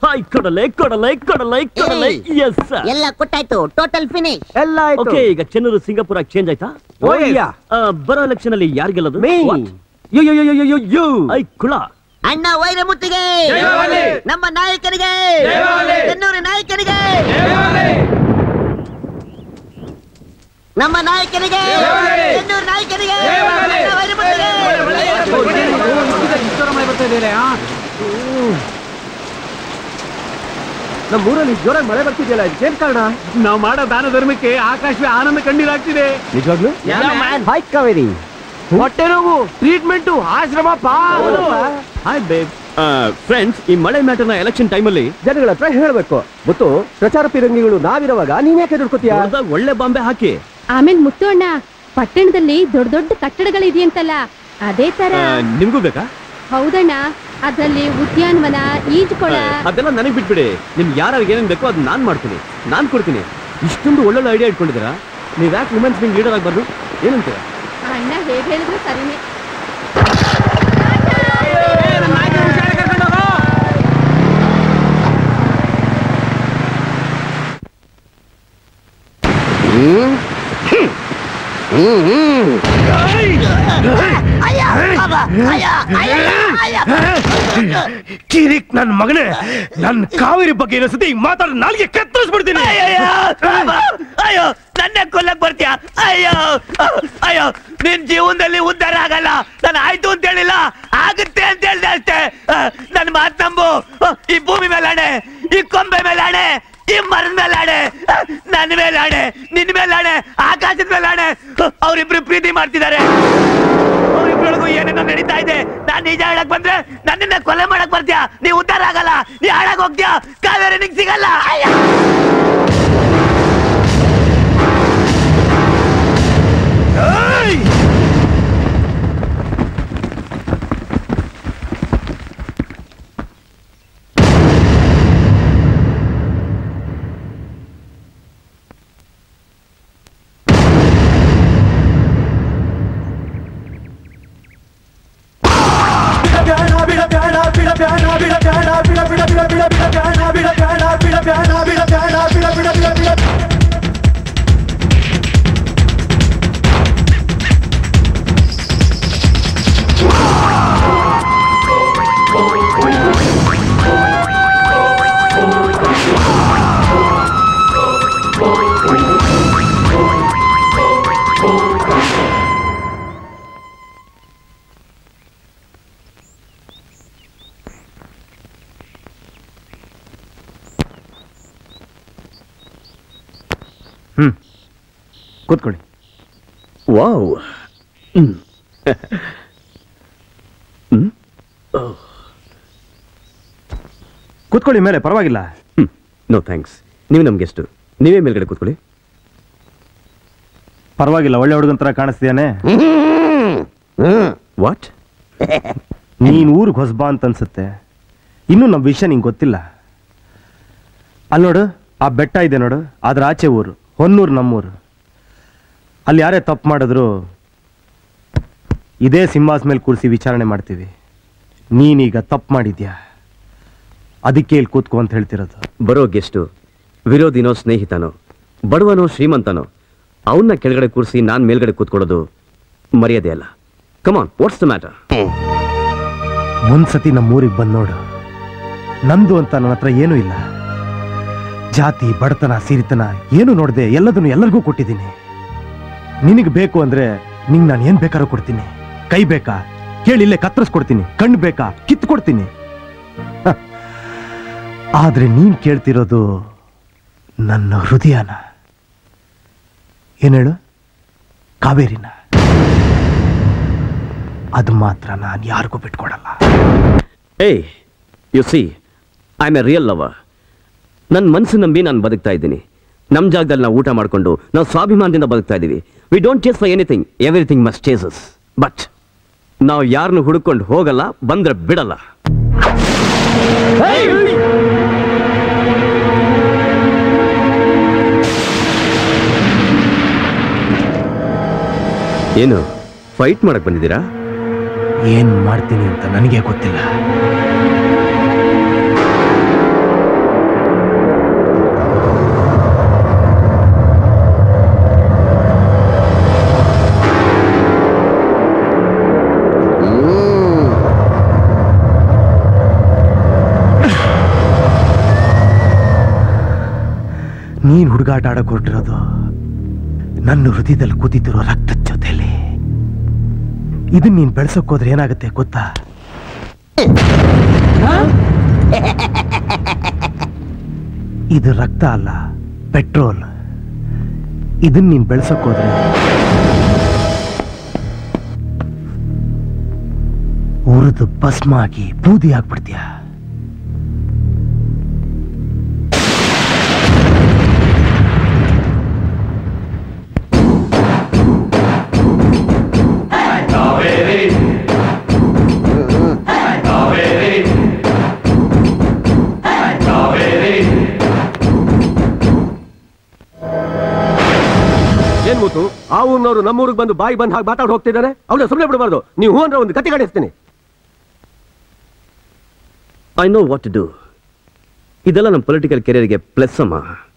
Hi ಕೊಡಲೆ ಕೊಡಲೆ ಕೊಡಲೆ ಕೊಡಲೆ S ಎಲ್ಲ ಕೊಟ್ಟಾಯ್ತು total finish ಎಲ್ಲ ಆಯ್ತು ಓಕೆ ಈಗ ಚೆನ್ನೂರು ಸಿಂಗಾಪುರ ಚೇಂಜ್ ಆಯ್ತಾ Oh, yeah. ಆ, ಬರೋ ಎಲೆಕ್ಷನ್ ಅಲ್ಲಿ ಯಾರು ಗೆಲ್ಲೋದು Me. What? You you you you you you I ಕುಳ ಅಣ್ಣ ವೈರಮುತ್ತಿಗೆ ನಮ್ಮ ನಾಯಕನಿಗೆ ಚೆನ್ನೂರು ನಾಯಕನಿಗೆ ನಮ್ಮ ನಾಯಕನಿಗೆ ಚೆನ್ನೂರು ನಾಯಕನಿಗೆ ಅಣ್ಣ ವೈರಮುತ್ತಿಗೆ ನಮ್ಮ ಊರಲ್ಲಿ ಜೋರಾಗಿ ಮಳೆ ಬರ್ತಿದೆಯಲ್ಲ ಇದಕ್ಕೇನ್ ಕಾರಣ ನಾವು ಮಾಡೋ ದಾನ ಧರ್ಮಕ್ಕೆ ಆಕಾಶವೇ ಆನಂದ ಕಣ್ಣೀರಾಗ್ತಿದೆ ನಿಜವಾಗ್ಲು ಹಾಯ್ ಕಾವೇರಿ ಹೊಟ್ಟೆ ನೋವು ಟ್ರೀಟ್ಮೆಂಟು ಆಶ್ರಮ ಪಾ ಹಾಯ್ ಬೇಬ್ ಫ್ರೆಂಡ್ಸ್ ಈ ಮಳೆ ಮ್ಯಾಟರ್ನ ಎಲೆಕ್ಷನ್ ಟೈಮಲ್ಲಿ ಜನಗಳ ಹತ್ರ ಹೇಳ್ಬೇಕು ಗೊತ್ತು ಪ್ರಚಾರ ಪಿರಂಗಿಗಳು ನಾವಿರುವಾಗ ನೀನ್ ಯಾಕೆ ದುಡ್ಕೋತೀಯ ಒಳ್ಳೆ ಬಾಂಬೆ ಹಾಕಿ ಆಮೇಲೆ ಮುತ್ತು ಅಣ್ಣ ಪಟ್ಟಣದಲ್ಲಿ ದೊಡ್ಡ ದೊಡ್ಡ ಕಟ್ಟಡಗಳಿದೆಯಂತಲ್ಲ ಅದೇ ತರ ಆ, ನಿಮ್ಗೂ ಬೇಕಾ ಹೌದಣ್ಣ ಅದ್ರಲ್ಲಿ ಉದ್ಯಾನವನ ಈಜುಕೊಳ ಅದೆಲ್ಲ ನನಗೆ ಬಿಟ್ಬಿಡಿ ನಿಮ್ಗೆ ಯಾರು ಏನೇನು ಬೇಕೋ ಅದು ನಾನು ಮಾಡ್ತೀನಿ ನಾನು ಕೊಡ್ತೀನಿ ಇಷ್ಟೊಂದು ಒಳ್ಳೊಳ್ಳೆ ಐಡಿಯಾ ಇಟ್ಕೊಂಡಿದ್ದೀರಾ ನೀವು ಯಾಕೆ ವುಮೆನ್ಸ್ ವಿಂಗ್ ಲೀಡರ್ ಆಗಬಾರ್ದು ಏನಂತೀರಾ ಅಣ್ಣ ಹೇಗ್ ಹೇಳಿದ್ರು ಸರಿನೇ ಕಿರಿಕ್ ನನ್ ಮಗನೇ ನನ್ ಕಾವೇರಿ ಬಗ್ಗೆ ಇನ್ನೊಂದ್ಸತಿ ಮಾತಾಡ ನಾಲ್ಗೆ ಕತ್ತರಿಸ್ಬಿಡ್ತೀನಿ ಅಯ್ಯೋ ನನ್ನ ಕೊಲ್ಲಕ್ ಬರ್ತೀಯ ಅಯ್ಯೋ ಅಯ್ಯೋ ನಿನ್ ಜೀವನದಲ್ಲಿ ಉದ್ಧಾರ ಆಗಲ್ಲ ನಾನು ಆಯ್ತು ಅಂತ ಹೇಳಿಲ್ಲ ಆಗುತ್ತೆ ಅಂತ ಹೇಳ್ದೆ ಅಷ್ಟೇ ನನ್ನ ಮಾತ್ ನಂಬು ಈ ಭೂಮಿ ಮೇಲೆ ಆಣೆ ಈ ಕೊಂಬೆ ಮೇಲೆ ಆಣೆ ಈ ಮರದ ಮೇಲೆ ಆಣೆ ನನ್ನ ಮೇಲೆ ಆಣೆ ನಿನ್ ಮೇಲೆ ಆಣೆ ಆಕಾಶದ ಮೇಲೆ ಆಣೆ ಅವ್ರಿಬ್ರು ಪ್ರೀತಿ ಮಾಡ್ತಿದ್ದಾರೆ ಅವ್ರಿಬ್ರೊಳಗೂ ಏನೇನೋ ನಡೀತಾ ಇದೆ ನಾನ್ ನಿಜ ಹೇಳಕ್ ಬಂದ್ರೆ ನನ್ನನ್ನ ಕೊಲೆ ಮಾಡಕ್ ಬರ್ತೀಯ ನೀ ಉದ್ಧಾರ ಆಗಲ್ಲ ನೀ ಹಾಳಾಗ್ ಹೋಗ್ತೀಯ ಕಾವೇರಿ ನಿಂಗ್ ಸಿಗಲ್ಲ ಅಯ್ಯ ಕೂತ್ಕೊಳ್ಳಿ ವಾವ್ ಕೂತ್ಕೊಳ್ಳಿ ಮೇಲೆ ಪರವಾಗಿಲ್ಲ ನೋ ಥ್ಯಾಂಕ್ಸ್ ನೀವು ನಮ್ಗೆ ಎಷ್ಟು ನೀವೇ ಮೇಲ್ಗಡೆ ಕೂತ್ಕೊಳ್ಳಿ ಪರವಾಗಿಲ್ಲ ಒಳ್ಳೆ ಹುಡುಗನ ತರ ಕಾಣಿಸ್ತೀಯಾನೆ ವಾಟ್ ನೀನ್ ಊರಿಗೆ ಹೊಸಬಾ ಅಂತ ಅನ್ಸುತ್ತೆ ಇನ್ನೂ ನಮ್ಮ ವಿಷಯ ನಿಂಗೆ ಗೊತ್ತಿಲ್ಲ ಅಲ್ಲಿ ನೋಡು ಆ ಬೆಟ್ಟ ಇದೆ ನೋಡು ಅದ್ರ ಆಚೆ ಊರು ಹೊನ್ನೂರು ನಮ್ಮೂರು ಅಲ್ಲಿ ಯಾರೇ ತಪ್ಪು ಮಾಡಿದ್ರು ಇದೇ ಸಿಂಹಾಸ್ ಮೇಲೆ ಕೂರಿಸಿ ವಿಚಾರಣೆ ಮಾಡ್ತೀವಿ ನೀನೀಗ ತಪ್ಪು ಮಾಡಿದ್ಯಾ ಅದಕ್ಕೆ ಇಲ್ಲಿ ಕೂತ್ಕೋ ಅಂತ ಹೇಳ್ತಿರೋದು ಬರೋ ಗೆಸ್ಟು ವಿರೋಧಿನೋ ಸ್ನೇಹಿತನೋ ಬಡವನೋ ಶ್ರೀಮಂತನೋ ಅವನ್ನ ಕೆಳಗಡೆ ಕೂರಿಸಿ ನಾನು ಮೇಲ್ಗಡೆ ಕೂತ್ಕೊಳ್ಳೋದು ಮರ್ಯಾದೆ ಅಲ್ಲ ಕಮಾನ್ ವಾಟ್ಸ್ ದ ಮ್ಯಾಟರ್ ಒಂದ್ಸತಿ ನಮ್ಮ ಊರಿಗೆ ಬಂದ್ ನೋಡು ನಂದು ಅಂತ ನನ್ನ ಹತ್ರ ಏನೂ ಇಲ್ಲ ಜಾತಿ ಬಡತನ ಸಿರಿತನ ಏನು ನೋಡದೆ ಎಲ್ಲದನ್ನು ಎಲ್ಲರಿಗೂ ಕೊಟ್ಟಿದ್ದೀನಿ ನಿನಗೆ ಬೇಕು ಅಂದ್ರೆ ನಿಂಗೆ ನಾನು ಏನ್ ಬೇಕಾದ್ರೂ ಕೊಡ್ತೀನಿ ಕೈ ಬೇಕಾ ಕೇಳಿ ಇಲ್ಲೇ ಕತ್ತರಿಸ್ಕೊಡ್ತೀನಿ ಕಣ್ಣು ಬೇಕಾ ಕಿತ್ತು ಕೊಡ್ತೀನಿ ಹ. ಆದ್ರೆ ನೀನ್ ಕೇಳ್ತಿರೋದು ನನ್ನ ಹೃದಯನ ಏನ್ ಹೇಳು ಕಾವೇರಿನ ಅದು ಮಾತ್ರ ನಾನು ಯಾರಿಗೂ ಬಿಟ್ಕೊಡಲ್ಲ ಏಯ್ you see I am a real lover ನನ್ನ ಮನಸ್ಸು ನಂಬಿ ನಾನು ಬದುಕ್ತಾ ಇದ್ದೀನಿ ನಮ್ಮ ಜಾಗದಲ್ಲಿ ನಾವು ಊಟ ಮಾಡಿಕೊಂಡು ನಾವು ಸ್ವಾಭಿಮಾನದಿಂದ ಬದುಕ್ತಾ ಇದ್ದೀವಿ we don't chase for anything everything must chases but ನಾವು ಯಾರನ್ನು ಹುಡುಕೊಂಡು ಹೋಗಲ್ಲ ಬಂದ್ರೆ ಬಿಡಲ್ಲ ಏನು ಫೈಟ್ ಮಾಡಕ್ ಬಂದಿದ್ದೀರಾ ಏನ್ ಮಾಡ್ತೀನಿ ಅಂತ ನನಗೆ ಗೊತ್ತಿಲ್ಲ ನೀನ್ ಹುಡುಗಾಟ ಆಡಕ್ ಹೊರಟಿರೋದು ನನ್ನ ಹೃದಯದಲ್ಲಿ ಕೂತಿರೋ ರಕ್ತದ ಜೊತೆಲಿ ಇದನ್ನ ನೀನ್ ಬೆಳ್ಸಕ್ ಹೋದ್ರೆ ಏನಾಗುತ್ತೆ ಗೊತ್ತಾ ಇದು ರಕ್ತ ಅಲ್ಲ ಪೆಟ್ರೋಲ್ ಇದನ್ನ ನೀನ್ ಬೆಳ್ಸಕ್ ಹೋದ್ರೆ ಉರಿದು ಭಸ್ಮ ಆಗಿ ಬೂದಿ ಆಗ್ಬಿಡ್ತೀಯ ಏನ್ ಮೂತು ಆ ಊರ್ನವರು ನಮ್ಮೂರಿಗೆ ಬಂದು ಬಾಯಿ ಬಂದ್ ಹಾಗೆ ಮಾತಾಡ್ ಹೋಗ್ತಿದ್ದಾರೆ ಅವ್ನ ಸುಮ್ಮನೆ ಬಿಡಬಾರ್ದು ನೀವು ಹೂ ಅಂದ್ರೆ ಒಂದು ಕತೆ ಕಡಿಸ್ತೀನಿ I know what to do ಇದೆಲ್ಲ ನಮ್ಮ ಪೊಲಿಟಿಕಲ್ ಕೆರಿಯರ್ಗೆ ಪ್ಲಸ್ ಅಮ್ಮ